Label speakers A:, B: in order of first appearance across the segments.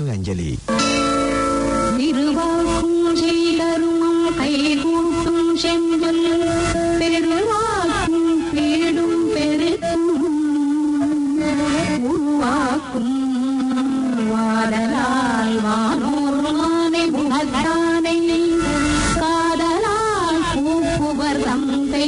A: பாடல் அஞ்சலி
B: திருவாக்கும் செய்தருமம் கைகூட்டும் செஞ்சொல் பெருவாக்கும் பீடும் பெருக்கும் உருவாக்கும் வாடலால் வானோர் மானை முகத்தானை காதலால் கூப்புவர் தந்தை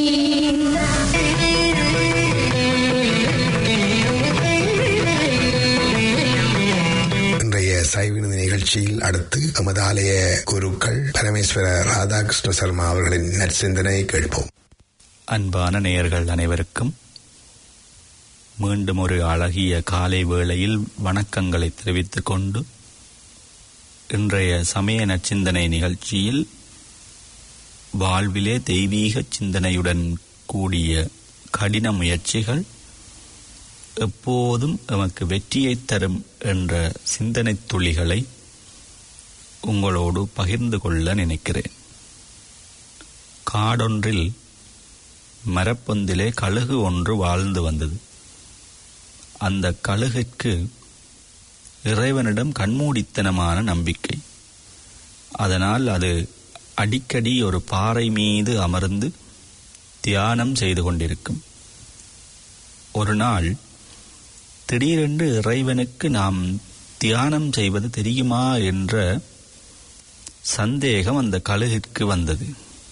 C: இன்றைய சைவினது நிகழ்ச்சியில் அடுத்து எமது ஆலய குருக்கள் பரமேஸ்வர ராதாகிருஷ்ண சர்மா அவர்களின் நற்சிந்தனை கேட்போம்
D: அன்பான நேயர்கள் அனைவருக்கும் மீண்டும் ஒரு அழகிய காலை வேளையில் வணக்கங்களை தெரிவித்துக் கொண்டு இன்றைய சமய நச்சிந்தனை நிகழ்ச்சியில் வாழ்விலே தெய்வீக சிந்தனையுடன் கூடிய கடின முயற்சிகள் எப்போதும் எமக்கு வெற்றியை தரும் என்ற சிந்தனை துளிகளை உங்களோடு பகிர்ந்து கொள்ள நினைக்கிறேன் காடொன்றில் மரப்பொந்திலே கழுகு ஒன்று வாழ்ந்து வந்தது அந்த கழுகிற்கு இறைவனிடம் கண்மூடித்தனமான நம்பிக்கை அதனால் அது அடிக்கடி ஒரு பாறை மீது அமர்ந்து தியானம் செய்து கொண்டிருக்கும் ஒரு நாள் திடீரென்று இறைவனுக்கு நாம் தியானம் செய்வது தெரியுமா என்ற சந்தேகம் அந்த கழுகிற்கு வந்தது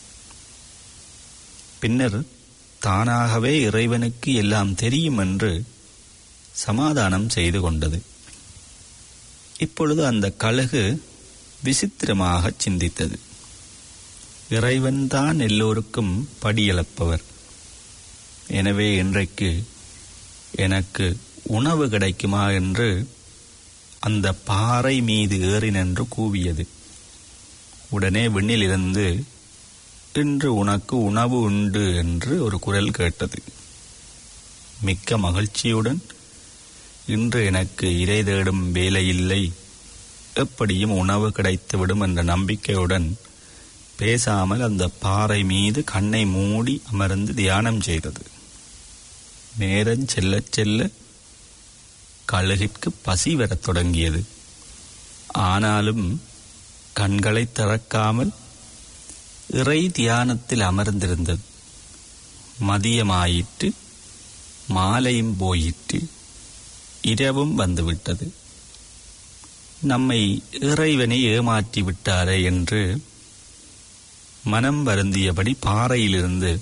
D: பின்னர் தானாகவே இறைவனுக்கு எல்லாம் தெரியும் என்று சமாதானம் செய்து கொண்டது இப்பொழுது அந்த கழுகு விசித்திரமாக சிந்தித்தது இறைவன்தான் எல்லோருக்கும் படியளப்பவர் எனவே இன்றைக்கு எனக்கு உணவு கிடைக்குமா என்று அந்த பாறை மீது ஏறி நின்று கூவியது உடனே விண்ணிலிருந்து இன்று உனக்கு உணவு உண்டு என்று ஒரு குரல் கேட்டது மிக்க மகிழ்ச்சியுடன் இன்று எனக்கு இறை தேடும் வேலையில்லை எப்படியும் உணவு கிடைத்துவிடும் என்ற நம்பிக்கையுடன் பேசாமல் அந்த பாறை மீது கண்ணை மூடி அமர்ந்து தியானம் செய்தது நேரம் செல்லச் செல்ல கழுகிற்கு பசி வரத் தொடங்கியது ஆனாலும் கண்களை திறக்காமல் இறை தியானத்தில் அமர்ந்திருந்தது மதியமாயிற்று மாலையும் போயிற்று இரவும் வந்துவிட்டது நம்மை இறைவனை ஏமாற்றி விட்டாரே என்று மனம் வருந்தியபடி பாறையிலிருந்து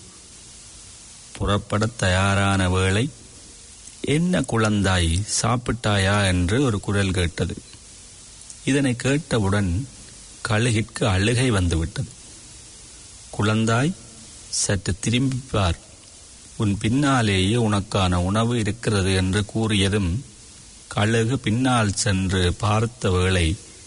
D: புறப்படத் தயாரான வேளை என்ன குழந்தாய் சாப்பிட்டாயா என்று ஒரு குரல் கேட்டது இதனை கேட்டவுடன் கழுகிற்கு அழுகை வந்துவிட்டது குழந்தாய் சற்று திரும்பிப் பார் உன் பின்னாலேயே உனக்கான உணவு இருக்கிறது என்று கூறியதும் கழுகு பின்னால் சென்று பார்த்த வேளை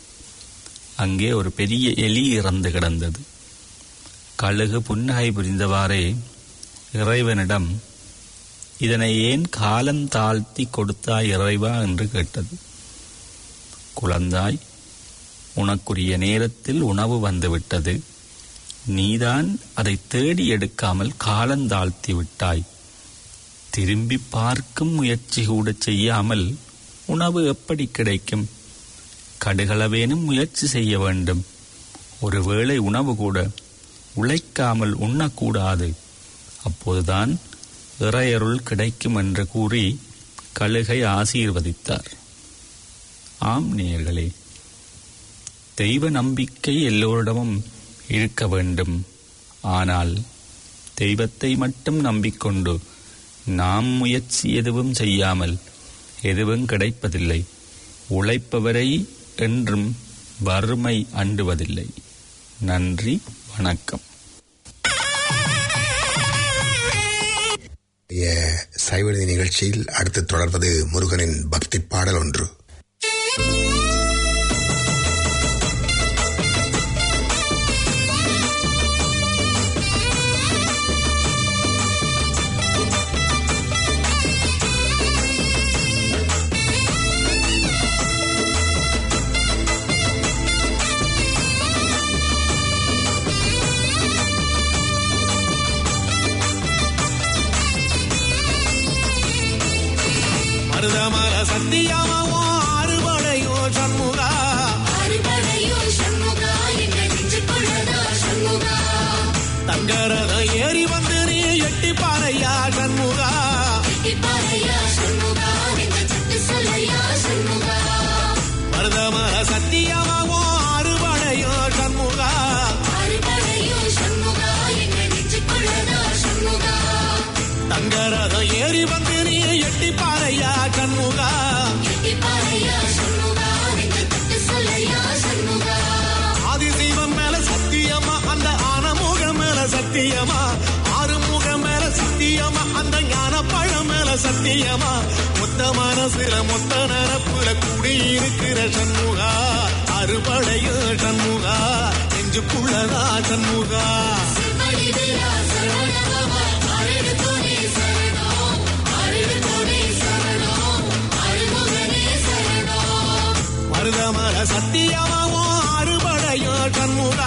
D: அங்கே ஒரு பெரிய எலி இறந்து கிடந்தது கழுகு புன்னகை புரிந்தவாறே இறைவனிடம் இதனை ஏன் காலம் தாழ்த்தி கொடுத்தாய் இறைவா என்று கேட்டது குழந்தாய் உனக்குரிய நேரத்தில் உணவு வந்துவிட்டது நீதான் அதை தேடி எடுக்காமல் காலந்தாழ்த்தி விட்டாய் திரும்பி பார்க்கும் முயற்சி கூட செய்யாமல் உணவு எப்படி கிடைக்கும் கடுகளவேனும் முயற்சி செய்ய வேண்டும் ஒருவேளை உணவு கூட உழைக்காமல் உண்ணக்கூடாது அப்போதுதான் இறையருள் கிடைக்கும் என்று கூறி கழுகை ஆசீர்வதித்தார் ஆம் நேயர்களே தெய்வ நம்பிக்கை எல்லோரிடமும் இருக்க வேண்டும் ஆனால் தெய்வத்தை மட்டும் நம்பிக்கொண்டு நாம் முயற்சி எதுவும் செய்யாமல் எதுவும் கிடைப்பதில்லை உழைப்பவரை என்றும் வறுமை அண்டுவதில்லை நன்றி வணக்கம்
C: சைவநிதி நிகழ்ச்சியில் அடுத்து தொடர்வது முருகனின் பக்தி பாடல் ஒன்று
E: மருதமர சத்தியமோ அறுபடையோ சண்முகா
A: தங்கரதம் ஏறி வந்து நீ எட்டி பாறையா சண்முகா மருதமர சத்தியமாவோ அறுபடையோ சண்முகா தங்கரதம் ஏறி வந்து நீ எட்டி பாறையா சண்முகா ஆதிசைவம் மேல சத்தியமா அந்த ஆனமுகம் மேல சத்தியமா ஆறுமுகம் மேல சத்தியமா அந்த ஞான பழம் மேல சத்தியமா மொத்த மனசுல மொத்த நரப்புல குடியிருக்கிற சண்முகா அறுபடையோ சண்முகா நெஞ்சுக்குள்ளதா சண்முகா மருதமர சத்தியமாவோ அறுபடையோ சண்முகா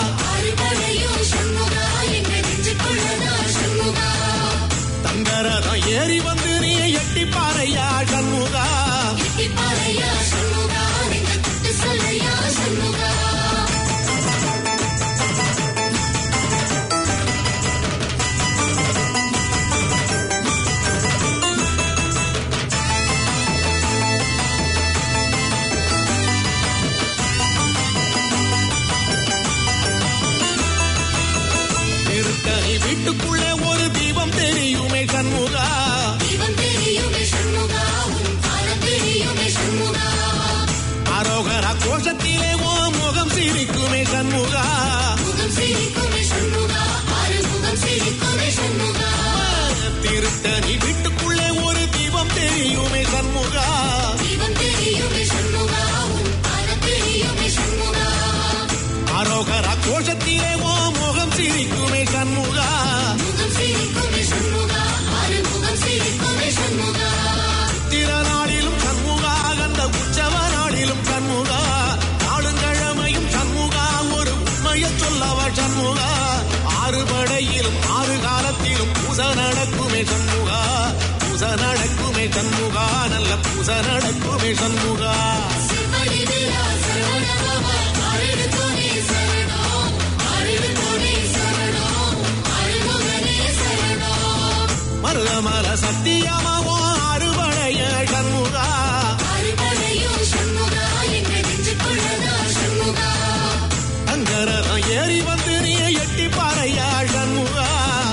A: தங்கரதம் ஏறி வந்து நீ எட்டி பாறையா சண்முகா திருத்தணி வீட்டுக்குள்ளே ஒரு தீபம் தெரியுமே சண்முகா அரோகரா கோஷத்திலே ஓ முகம் சிரிக்குமே சண்முகா திருத்தணி வீட்டுக்குள்ளே ஒரு தீபம் தெரியுமே சண்முகா அரோகரா கோஷத்திலே ஓ முகம் சிரிக்குமே சண்முகா திருநாளிலும் சண்முகா அந்த உற்சவ நாளிலும் சண்முகா நாளுங்கிழமையும் சண்முகா ஒரு உண்மையை சொல்லவ சண்முகா ஆறு படையிலும் ஆறு காலத்திலும் பூச நடக்குமே சண்முகா பூச நடக்குமே சண்முகா நல்ல பூச நடக்குமே சண்முகா மருதமர சத்தியமாவோ அறுபடைய சண்முகா அங்கரதம் ஏறி வந்து நீ எட்டி பாறையா சண்முகா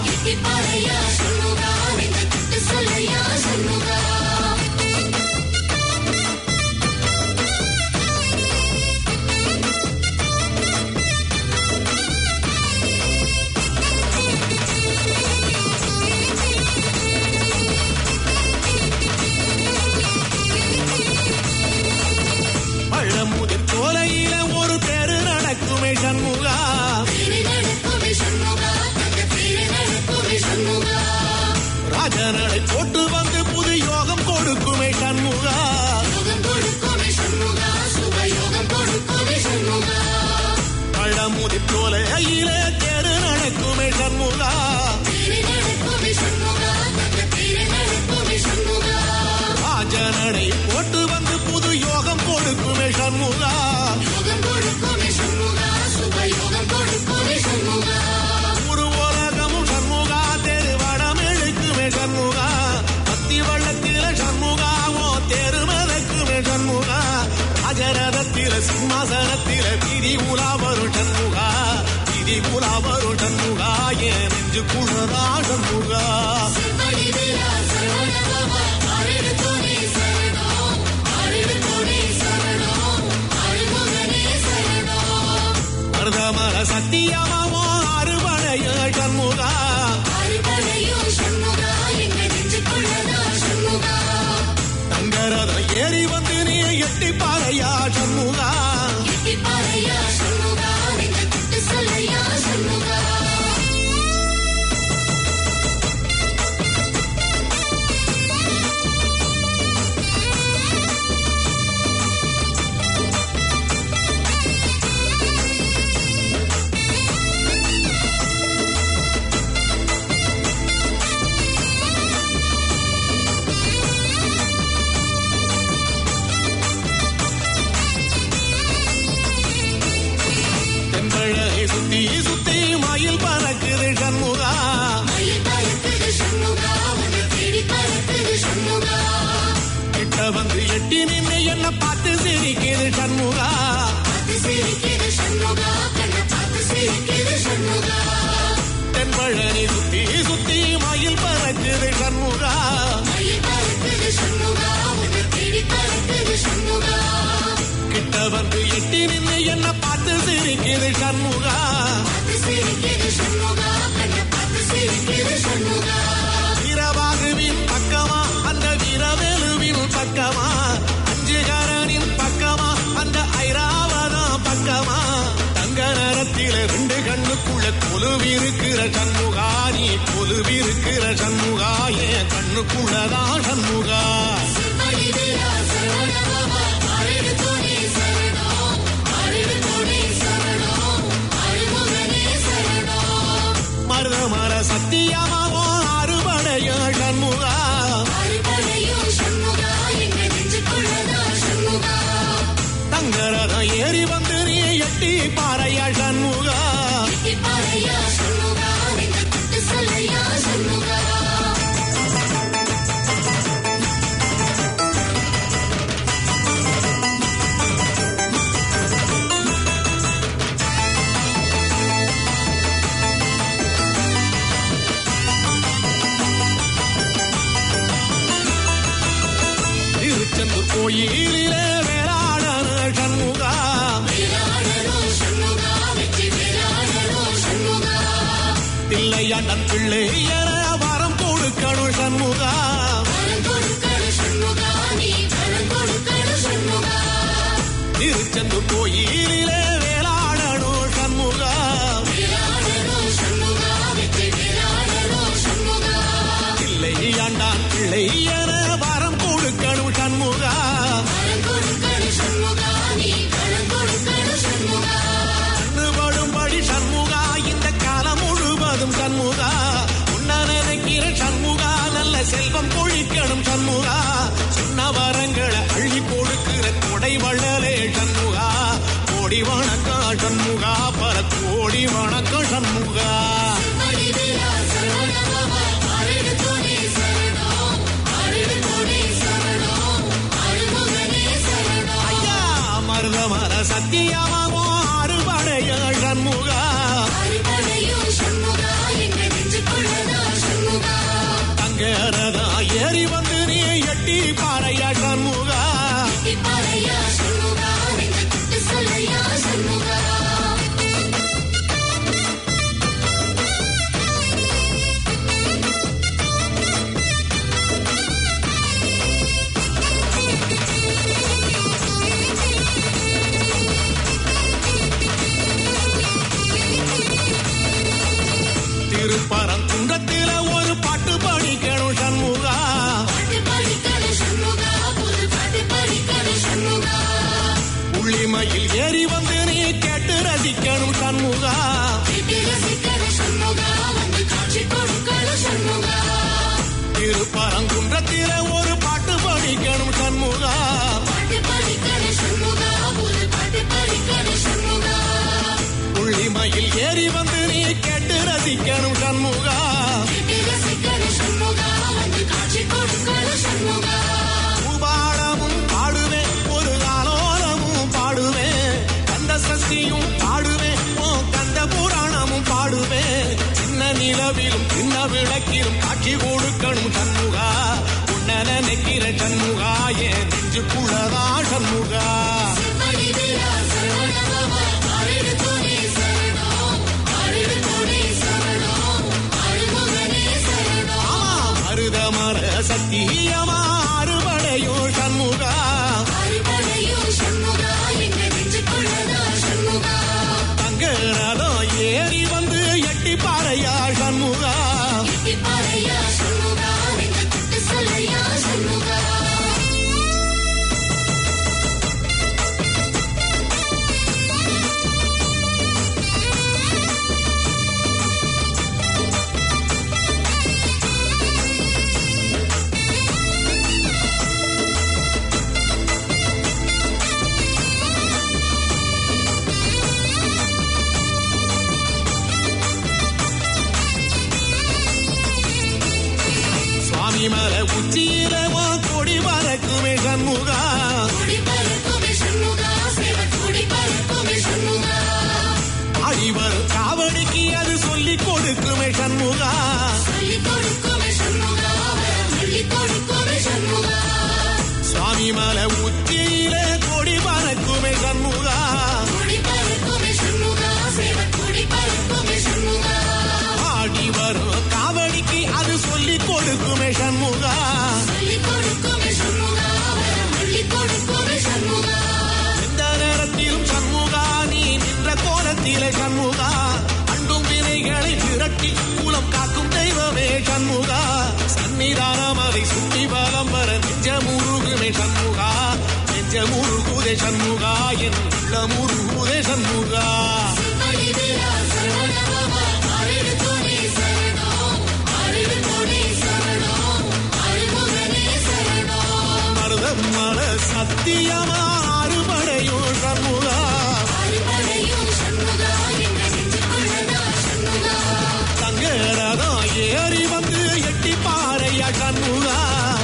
A: பழமுதிர் சோலையில ஒரு தெரு நடக்குமே சண்முகா ராஜனடை போட்டு வந்து புது யோகம் கொடுக்குமே சண்முகா பழமுதிர் சோலையில தெரு நடக்குமே சண்முகா ராஜனடை போட்டு வந்து புது யோகம் கொடுக்குமே சண்முகா ஒரு உலகமும் சண்முகா தெரு வடம் எழுக்குமே சண்முகா பத்தி வள்ளத்தில சண்முகா ஓ தெரு மதக்குமே சண்முகா ராஜரதத்தில சிம்மாசனத்தில விதி உலா வரும் சண்முகா விதி உலா வரும் சண்முகா என் நெஞ்சு குழதா சண்முகா மருதமர சத்தியமாவோ அறுபடைய சண்முகா தங்கரதம் ஏறி வந்து நீ எட்டி பாறையா சண்முகா தென்பழகை சுத்தி சுத்தி மயில் பறக்குது தென்பழனி சுத்தி சுத்தி மயில் பறக்குது சண்முகா கிட்ட வந்து எட்டி நின்று என்ன பார்த்து சிரிக்குது சண்முகா வீரபாகுவின் பக்கமா அந்த வீரவேலுவின் பக்கமா அஞ்சுகரனின் பக்கமா அந்த ஐராவதம் பக்கமா தங்க நேரத்தில ரெண்டு கண்ணுக்குள்ள கொலுவிருக்கிற சண்முகா நீ கொலுவிருக்கிற சண்முகா என் கண்ணுக்குள்ளதான் சண்முகா மருத மர சத்தியமாவோ அறுபடைய சண்முகா தங்கரதம் ஏறி வந்து நீ எட்டி பாறையா சண்முகா திருச்செந்தூர் கோயிலிலே வேளாடன சண்முகா தில்லையாண்டன் பிள்ளை என வரம் கொடுக்கணும் சண்முகா திருச்செந்தூர் கோயிலிலே வேளாடணும் சண்முகா தில்லையாண்டான் பிள்ளை என வரம் கொடுக்கணும் சண்முகா கண்ணுபடும்படி சண்முகா இந்த காலம் முழுவதும் சண்முகா உன்ன நினைக்கிற சண்முகா நல்ல செல்வம் பொழிக்கணும் சண்முகா சின்ன வரங்களை அள்ளி கொடுக்கிற கொடை வள்ளலே சண்முகா கோடி வணக்கம் சண்முகா பல கோடி வணக்கம் சண்முகா ஐயா மருத மர சத்தியமாவோ அறுபடைய சண்முகா தங்கரதா ஏறி வந்து நீ எட்டி பாறையா சண்முகா திருப்பரங்குன்றத்தில ஒரு பாட்டு படிக்கணும் சண்முகா உள்ளிமையில் ஏறி வந்து நீ கேட்டு ரசிக்கணும் சண்முகா திருப்பரங்குன்றத்தில ஒரு பாட்டு படிக்கணும் சண்முகா உள்ளிமையில் ஏறி வந்து நீ கேட்டு ரசிக்கணும் சண்முகா பூபாடமும் பாடுவேன் ஒரு ஆலோலமும் பாடுவேன் கந்த சக்தியும் பாடுவேன் ஓ கந்த புராணமும் பாடுவேன் சின்ன நிலவிலும் சின்ன விளக்கிலும் காட்சி கொடுக்கணும் சண்முகா உன்ன நினைக்கிற சண்முகா என் நெஞ்சுக்குள்ளதா சண்முகா ஆமா மருத மர சத்தியமா அறுபடையோ சண்முகா தங்க ரதம் ஏறி வந்து எட்டி பாறையா சண்முகா சுவாமி மல உச்சியில உன் கொடி பறக்குமே சண்முகா ஆடி வரும் கொடுக்குமே சண்முகா சுவாமி மலை உச்சியிலே கொடி பறக்குமே சண்முகா ஆடி வரும் காவடிக்கு அது சொல்லி கொடுக்குமே சண்முகா எந்த நேரத்திலும் சண்முகா நீ நின்ற கோலத்திலே சண்முகா அண்டும் வினைகளை விரட்டி குலம் காக்கும் தெய்வமே சண்முகா சன்னிதானம் அதை சுற்றி பலம் வர நெஞ்ச முருகுமே சண்முகா நெஞ்ச முருகுதே சண்முகா என் உள்ள முருகுதே சண்முகா மருதம் மல சத்தியமா அறுபடையும் சண்முகா தங்கரதம் ஏறி வந்து எட்டி பாறையா சண்முகா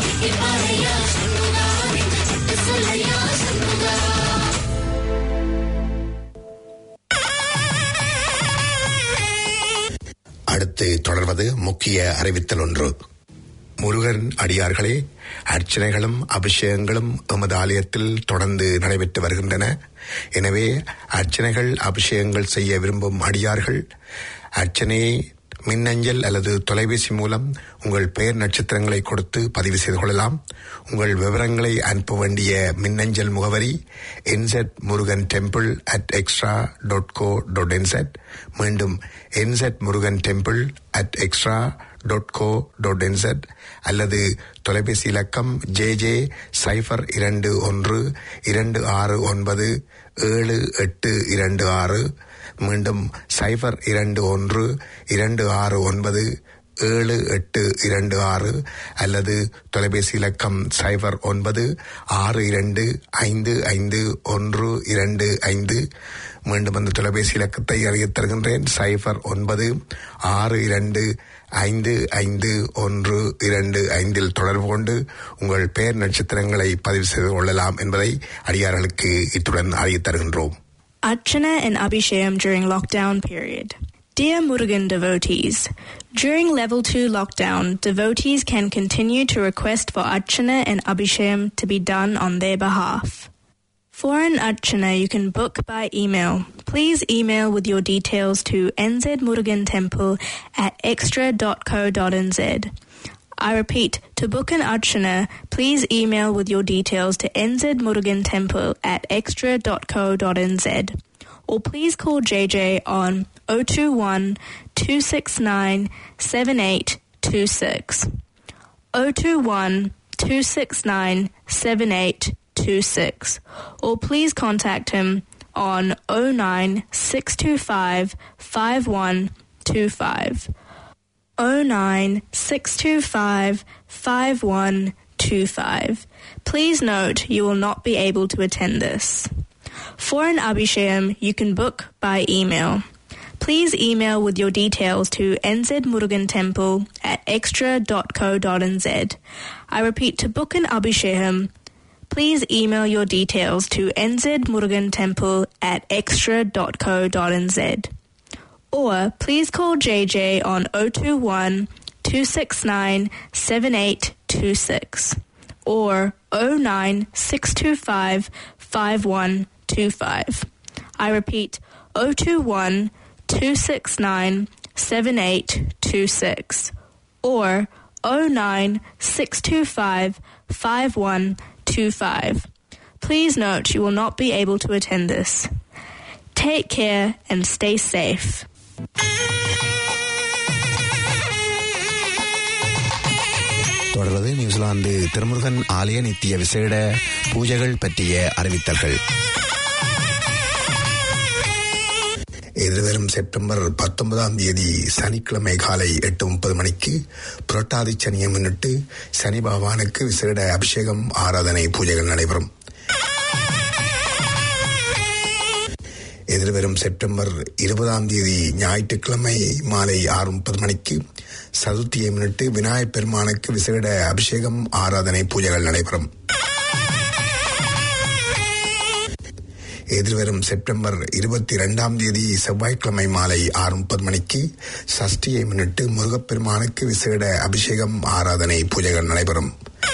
C: அடுத்து தொடர்வது முக்கிய அறிவித்தல் ஒன்று முருகன் அடியார்களே அர்ச்சனைகளும் அபிஷேகங்களும் எமது ஆலயத்தில் தொடர்ந்து நடைபெற்று வருகின்றன எனவே அர்ச்சனைகள் அபிஷேகங்கள் செய்ய விரும்பும் அடியார்கள் அர்ச்சனையை மின்னஞ்சல் அல்லது தொலைபேசி மூலம் உங்கள் பெயர் நட்சத்திரங்களை கொடுத்து பதிவு செய்து கொள்ளலாம் உங்கள் விவரங்களை அனுப்ப வேண்டிய மின்னஞ்சல் முகவரி N Z Murugan temple at Xtra dot co dot N Z மீண்டும் N Z Murugan temple at Xtra dot co dot N Z அல்லது தொலைபேசி இலக்கம் ஜே ஜே சைஃபர் இரண்டு ஒன்று இரண்டு ஆறு ஒன்பது ஏழு எட்டு இரண்டு ஆறு மீண்டும் சைபர் இரண்டு ஒன்று இரண்டு ஆறு ஒன்பது ஏழு எட்டு இரண்டு ஆறு அல்லது தொலைபேசி இலக்கம் சைபர் ஒன்பது ஆறு இரண்டு ஐந்து ஐந்து ஒன்று இரண்டு ஐந்து மீண்டும் அந்த தொலைபேசி இலக்கத்தை அறியத் தருகின்றேன் சைபர் ஒன்பது ஆறு இரண்டு ஐந்து ஐந்து ஒன்று இரண்டு ஐந்தில் தொடர்பு கொண்டு உங்கள் பெயர் நட்சத்திரங்களை பதிவு செய்து கொள்ளலாம் என்பதை அடியார்களுக்கு இத்துடன் அறியத் தருகின்றோம்
E: Archana and Abhishekam during lockdown period. Dear Murugan devotees, during level 2 lockdown, devotees can continue to request for Archana and Abhishekam to be done on their behalf. For an Archana, you can book by email. Please email with your details to nzmurugantemple at extra.co.nz. I repeat, to book an Archana, please email with your details to nzmurugantemple at extra.co.nz. Or please call JJ on 021 269 7826. 021 269 7826. Or please contact him on 09 625 5125. 09 625 5125. Please note you will not be able to attend this. For an Abhishekam, you can book by email. Please email with your details to nzmurugantemple at extra.co.nz. I repeat, to book an Abhishekam, please email your details to nzmurugantemple at extra.co.nz. Or please call JJ on 021 269 7826 or 09 625 5125. I repeat 021 269 7826 or 09 625 5125. Please note you will not be able to attend this. Take care and stay safe.
C: தொடர்வது New Zealand Thirumurugan ஆலய நித்திய விசேட பூஜைகள் பற்றிய அறிவித்தல்கள் எதிர்வரும் September பத்தொன்பதாம் தேதி சனிக்கிழமை காலை எட்டு முப்பது மணிக்கு புரட்டாதி சனியை முன்னிட்டு சனி பகவானுக்கு விசேட அபிஷேகம் ஆராதனை பூஜைகள் நடைபெறும் எதிர்வரும் செப்டம்பர் இருபதாம் தேதி ஞாயிற்றுக்கிழமை மாலை ஆறு முப்பது மணிக்கு சதுர்த்தியை முன்னிட்டு விநாயகப் பெருமானுக்கு விசேட அபிஷேகம் ஆராதனை பூஜைகள் நடைபெறும் எதிர்வரும் செப்டம்பர் இருபத்தி இரண்டாம் தேதி செவ்வாய்க்கிழமை மாலை ஆறு முப்பது மணிக்கு சஷ்டியை முன்னிட்டு முருகப்பெருமானுக்கு விசேட அபிஷேகம் ஆராதனை பூஜைகள் நடைபெறும்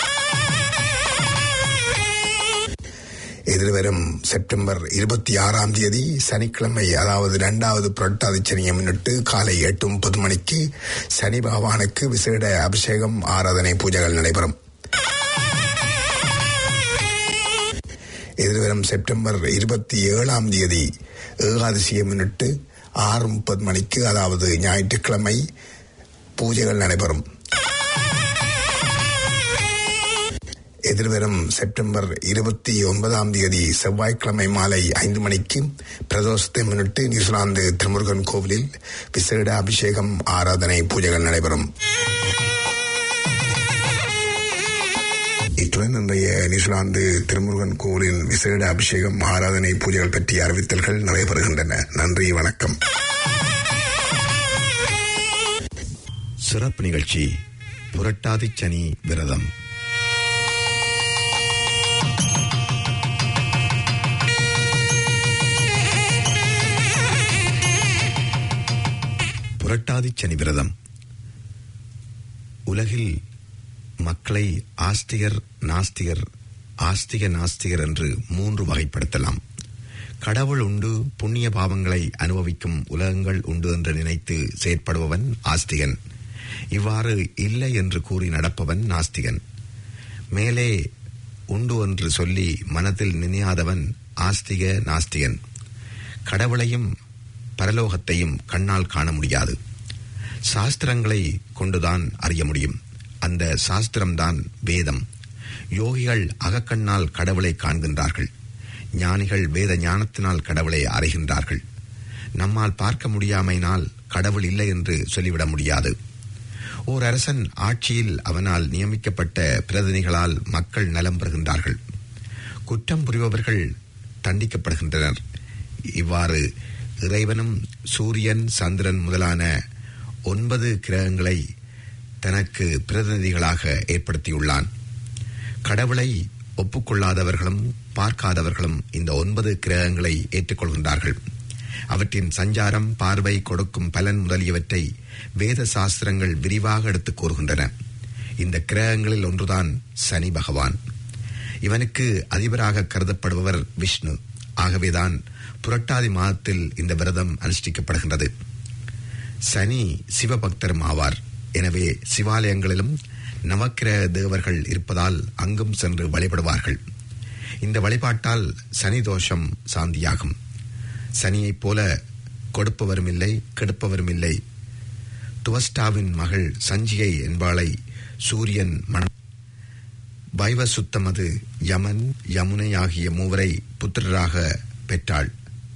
C: எதிர்வரும் செப்டம்பர் இருபத்தி ஆறாம் தேதி சனிக்கிழமை அதாவது இரண்டாவது புரட்டாதி சனியை முன்னிட்டு காலை எட்டு முப்பது மணிக்கு சனி பகவானுக்கு விசேட அபிஷேகம் ஆராதனை பூஜைகள் நடைபெறும் எதிர்வரும் செப்டம்பர் இருபத்தி ஏழாம் தேதி ஏகாதசியை முன்னிட்டு ஆறு முப்பது மணிக்கு அதாவது ஞாயிற்றுக்கிழமை பூஜைகள் நடைபெறும் எதிர்வரும் செப்டம்பர் இருபத்தி ஒன்பதாம் தேதி செவ்வாய்க்கிழமை மாலை ஐந்து மணிக்கு பிரதோஷத்தை முன்னிட்டு நியூசிலாந்து திருமுருகன் கோவிலில் விசேட அபிஷேகம் ஆராதனை பூஜைகள் நடைபெறும் இத்துடன் இன்றைய நியூசிலாந்து திருமுருகன் கோவிலின் விசேட அபிஷேகம் ஆராதனை பூஜைகள் பற்றிய அறிவித்தல்கள் நடைபெறுகின்றன நன்றி வணக்கம்
F: சிறப்பு நிகழ்ச்சி புரட்டாதி சனி விரதம் புரட்டாதி சனி விரதம் உலகில் மக்களை ஆஸ்திகர் நாஸ்திகர் ஆஸ்திக நாஸ்திகர் என்று மூன்று வகைப்படுத்தலாம் கடவுள் உண்டு புண்ணிய பாவங்களை அனுபவிக்கும் உலகங்கள் உண்டு என்று நினைத்து செயற்படுபவன் ஆஸ்திகன் இவ்வாறு இல்லை என்று கூறி நடப்பவன் நாஸ்திகன் மேலே உண்டு என்று சொல்லி மனதில் நினையாதவன் ஆஸ்திக நாஸ்திகன் கடவுளையும் பரலோகத்தையும் கண்ணால் காண முடியாது சாஸ்திரங்களை கொண்டுதான் அறிய முடியும் அந்த சாஸ்திரம்தான் வேதம் யோகிகள் அகக்கண்ணால் கடவுளை காண்கின்றார்கள் ஞானிகள் வேத ஞானத்தினால் கடவுளை அறிகின்றார்கள் நம்மால் பார்க்க முடியாமையினால் கடவுள் இல்லை என்று சொல்லிவிட முடியாது ஓர் அரசன் ஆட்சியில் அவனால் நியமிக்கப்பட்ட பிரதிநிதிகளால் மக்கள் நலம் பெறுகின்றார்கள் குற்றம் புரிபவர்கள் தண்டிக்கப்படுகின்றனர் இவ்வாறு இறைவனும் சூரியன் சந்திரன் முதலான ஒன்பது கிரகங்களை தனக்கு பிரதிநிதிகளாக ஏற்படுத்தியுள்ளான் கடவுளை ஒப்புக்கொள்ளாதவர்களும் பார்க்காதவர்களும் இந்த ஒன்பது கிரகங்களை ஏற்றுக்கொள்கின்றார்கள் அவற்றின் சஞ்சாரம் பார்வை கொடுக்கும் பலன் முதலியவற்றை வேத சாஸ்திரங்கள் விரிவாக எடுத்துக் கூறுகின்றன இந்த கிரகங்களில் ஒன்றுதான் சனி பகவான் இவனுக்கு அதிபராக கருதப்படுபவர் விஷ்ணு ஆகவேதான் புரட்டாதி மாதத்தில் இந்த விரதம் அனுஷ்டிக்கப்படுகின்றது சனி சிவபக்தரும் ஆவார் எனவே சிவாலயங்களிலும் நவக்கிரக தேவர்கள் இருப்பதால் அங்கும் சென்று வழிபடுவார்கள் இந்த வழிபாட்டால் சனி தோஷம் சாந்தியாகும் சனியைப் போல கொடுப்பவரும் இல்லை கெடுப்பவரும் இல்லை துவஸ்டாவின் மகள் சஞ்சிகை என்பாளை சூரியன் மண வைவசுத்தமது யமன் யமுனை ஆகிய மூவரை புத்திரராக பெற்றாள்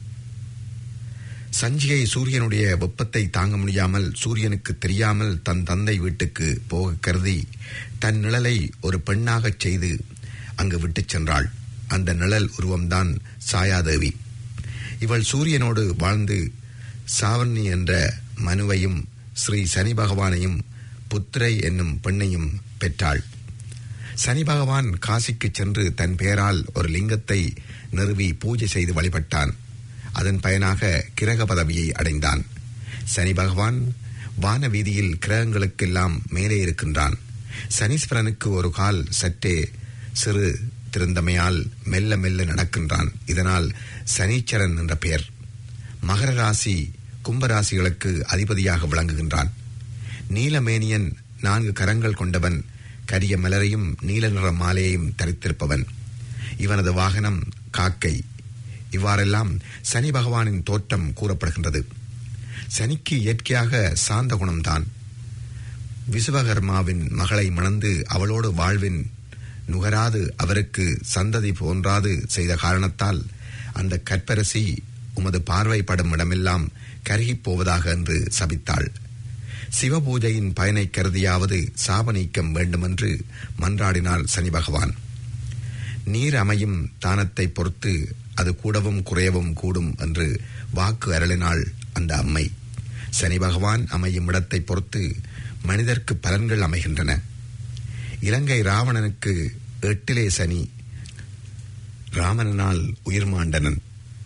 F: சஞ்சிகை சூரியனுடைய வெப்பத்தை தாங்க முடியாமல் சூரியனுக்கு தெரியாமல் தன் தந்தை வீட்டுக்கு போக கருதி தன் நிழலை ஒரு பெண்ணாகச் செய்து அங்கு விட்டுச் சென்றாள் அந்த நிழல் உருவம்தான் சாயாதேவி இவள் சூரியனோடு வாழ்ந்து சாவர்ணி என்ற மனுவையும் ஸ்ரீ சனி பகவானையும் புத்திரை என்னும் பெண்ணையும் பெற்றாள் சனி பகவான் காசிக்கு சென்று தன் பெயரால் ஒரு லிங்கத்தை நிறுவி பூஜை செய்து வழிபட்டான் அதன் பயனாக கிரக பதவியை அடைந்தான் சனி பகவான் வான வீதியில் கிரகங்களுக்கெல்லாம் மேலே இருக்கின்றான் சனீஸ்வரனுக்கு ஒரு கால் சற்றே சிறு திருந்தமையால் மெல்ல மெல்ல நடக்கின்றான் இதனால் சனீச்சரன் என்ற பெயர் மகர ராசி கும்பராசிகளுக்கு அதிபதியாக விளங்குகின்றான் நீலமேனியன் நான்கு கரங்கள் கொண்டவன் கரிய மலரையும் நீல நிற மாலையையும் தரித்திருப்பவன் இவனது வாகனம் காக்கை இவ்வாறெல்லாம் சனி பகவானின் தோற்றம் கூறப்படுகின்றது சனிக்கு இயற்கையாக சாந்த குணம்தான் விசுவகர்மாவின் மகளை மணந்து அவளோடு வாழ்வின் நுகராது அவருக்கு சந்ததி போன்றாது செய்த காரணத்தால் அந்த கற்பரசி உமது பார்வைப்படும் இடமெல்லாம் கருகிப் போவதாக என்று சபித்தாள் சிவபூஜையின் பயனை கருதியாவது சாப நீக்கம் வேண்டுமென்று மன்றாடினாள் சனி பகவான் நீர் அமையும் தானத்தை பொறுத்து அது கூடவும் குறையவும் கூடும் என்று வாக்கு அருளினாள் அந்த அம்மை சனி பகவான் அமையும் இடத்தை பொறுத்து மனிதர்க்கு பலன்கள் அமைகின்றன இலங்கை ராவணனுக்கு எட்டிலே சனி ராமனால் உயிர் மாண்டனன்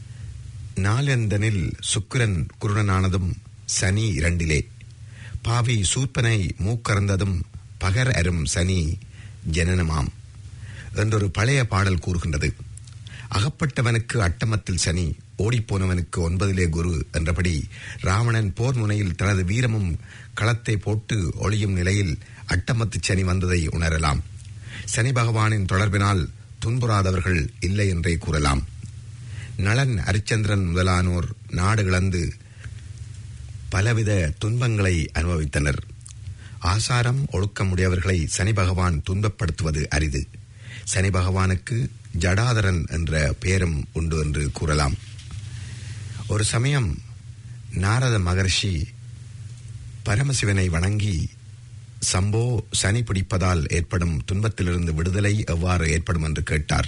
F: நாளந்தனில் சுக்கிரன் குருடனானதும் சனி இரண்டிலே பாவி சூர்ப்பனை மூக்கறந்ததும் பகர் அரும் சனி ஜனனமாம் என்றொரு பழைய பாடல் கூறுகின்றது அகப்பட்டவனுக்கு அட்டமத்தில் சனி ஓடிப்போனவனுக்கு ஒன்பதிலே குரு என்றபடி ராவணன் போர் முனையில் தனது வீரமும் களத்தை போட்டு ஒளியும் நிலையில் அட்டமத்து சனி வந்ததை உணரலாம் சனி பகவானின் தொடர்பினால் துன்புறாதவர்கள் இல்லை என்றே கூறலாம் நளன் அரிச்சந்திரன் முதலானோர் நாடு இழந்து பலவித துன்பங்களை அனுபவித்தனர் ஆசாரம் ஒழுக்கமுடையவர்களை சனி பகவான் துன்பப்படுத்துவது அரிது சனி பகவானுக்கு ஜடாதரன் என்ற பெயரும் உண்டு என்று கூறலாம் ஒரு சமயம் நாரத மகர்ஷி பரமசிவனை வணங்கி சம்போ சனி பிடிப்பதால் ஏற்படும் துன்பத்திலிருந்து விடுதலை எவ்வாறு ஏற்படும் என்று கேட்டார்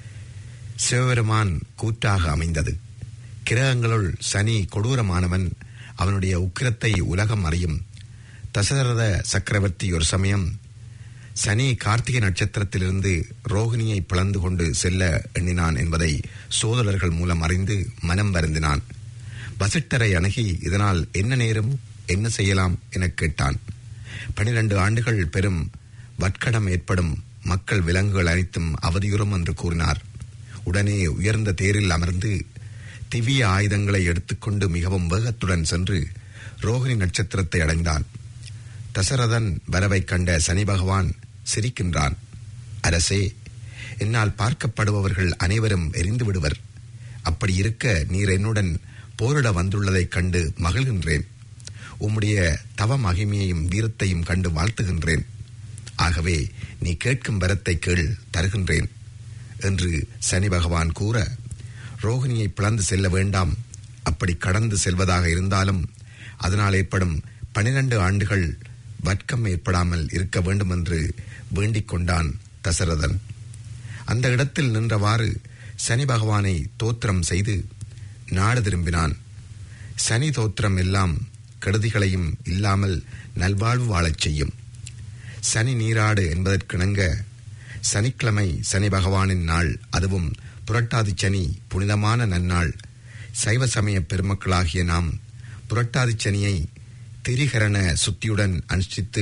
F: சிவபெருமான் கூற்றாக அமைந்தது கிரகங்களுள் சனி கொடூரமானவன் அவனுடைய உக்கிரத்தை உலகம் அறியும் தசரத சக்கரவர்த்தி ஒரு சமயம் சனி கார்த்திகை நட்சத்திரத்திலிருந்து ரோகிணியை பிளந்து கொண்டு செல்ல எண்ணினான் என்பதை சோதரர்கள் மூலம் அறிந்து மனம் வருந்தினான் வசிட்டரை அணுகி இதனால் என்ன நேரும் என்ன செய்யலாம் எனக் கேட்டான் பனிரெண்டு ஆண்டுகள் பெரும் வட்கடம் ஏற்படும் மக்கள் விலங்குகள் அனைத்தும் அவதியுறும் என்று கூறினார் உடனே உயர்ந்த தேரில் அமர்ந்து திவ்ய ஆயுதங்களை எடுத்துக்கொண்டு மிகவும் வேகத்துடன் சென்று ரோகிணி நட்சத்திரத்தை அடைந்தான் தசரதன் வரவைக் கண்ட சனி பகவான் சிரிக்கின்றான் அரசே என்னால் பார்க்கப்படுபவர்கள் அனைவரும் எரிந்து விடுவர் அப்படி இருக்க நீர் என்னுடன் போரிட வந்துள்ளதைக் கண்டு மகிழ்கின்றேன் உம்முடைய தவ மகிமையையும் வீரத்தையும் கண்டு வாழ்த்துகின்றேன் ஆகவே நீ கேட்கும் வரத்தை கேள் தருகின்றேன் என்று சனி பகவான் கூற ரோகிணியை பிளந்து செல்ல வேண்டாம் அப்படி கடந்து செல்வதாக இருந்தாலும் அதனால் ஏற்படும் பனிரெண்டு ஆண்டுகள் வர்க்கம் ஏற்படாமல் இருக்க வேண்டும் என்று வேண்டிக் கொண்டான் தசரதன் அந்த இடத்தில் நின்றவாறு சனி பகவானை தோத்திரம் செய்து நாடு திரும்பினான் சனி தோத்திரம் எல்லாம் கெடுதிகளையும் இல்லாமல் நல்வாழ்வு வாழச் செய்யும் சனி நீராடு என்பதற்கிணங்க சனிக்கிழமை சனி பகவானின் நாள் அதுவும் புரட்டாதி சனி புனிதமான நன்னாள் சைவ சமய பெருமக்களாகிய நாம் புரட்டாதி சனியை திரிகரண சுத்தியுடன் அனுஷ்டித்து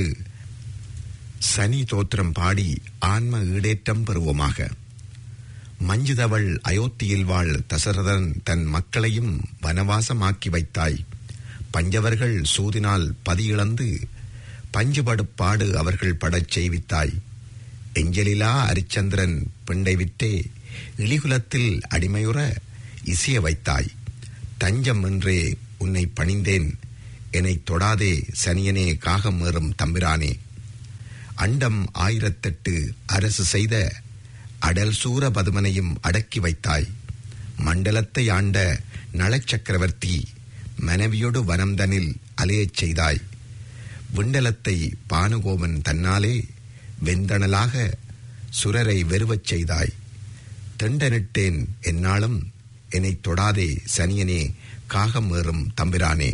F: சனி தோத்திரம் பாடி ஆன்ம ஈடேற்றம் பெறுவோமாக மஞ்சுதவள் அயோத்தியில் வாழ் தசரதன் தன் மக்களையும் வனவாசமாக்கி வைத்தாய் பஞ்சவர்கள் சூதினால் பதியிழந்து பஞ்சுபடுப்பாடு அவர்கள் படச் செய்வித்தாய் எஞ்சலிலா அரிச்சந்திரன் பெண்டை விட்டே இழிகுலத்தில் அடிமையுற இசைய வைத்தாய் தஞ்சம் என்றே உன்னை பணிந்தேன் என்னைத் தொடாதே சனியனே காகம் ஏறும் தம்பிரானே அண்டம் ஆயிரத்தெட்டு அரசு செய்த அடல் சூர பதுமனையும் அடக்கி வைத்தாய் மண்டலத்தை ஆண்ட நளச்சக்கரவர்த்தி மனைவியோடு வனம்தனில் அலையச் செய்தாய் விண்டலத்தை பானுகோமன் தன்னாலே வெந்தணலாக சுரரை வெறுவச் செய்தாய் தெண்டனிட்டேன் என்னாலும் என்னைத் தொடாதே சனியனே காகம் ஏறும் தம்பிரானே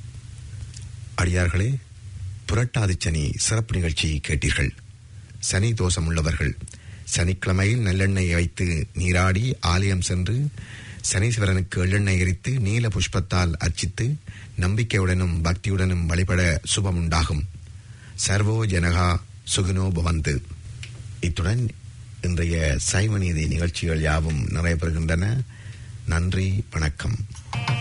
F: அடியார்களே புரட்டாதி சனி சிறப்பு நிகழ்ச்சி கேட்டீர்கள் சனி தோஷம் உள்ளவர்கள் சனிக்கிழமையில் நல்லெண்ணெய் வைத்து நீராடி ஆலயம் சென்று சனீஸ்வரனுக்கு எள்ளெண்ணெய் எரித்து நீல புஷ்பத்தால் அர்ச்சித்து நம்பிக்கையுடனும் பக்தியுடனும் வழிபட சுபம் உண்டாகும் சர்வோ ஜனகா சுகுனோ பவந்து இத்துடன் இன்றைய சைவநீதி நிகழ்ச்சிகள் யாவும் நிறைய பெறுகின்றன நன்றி வணக்கம்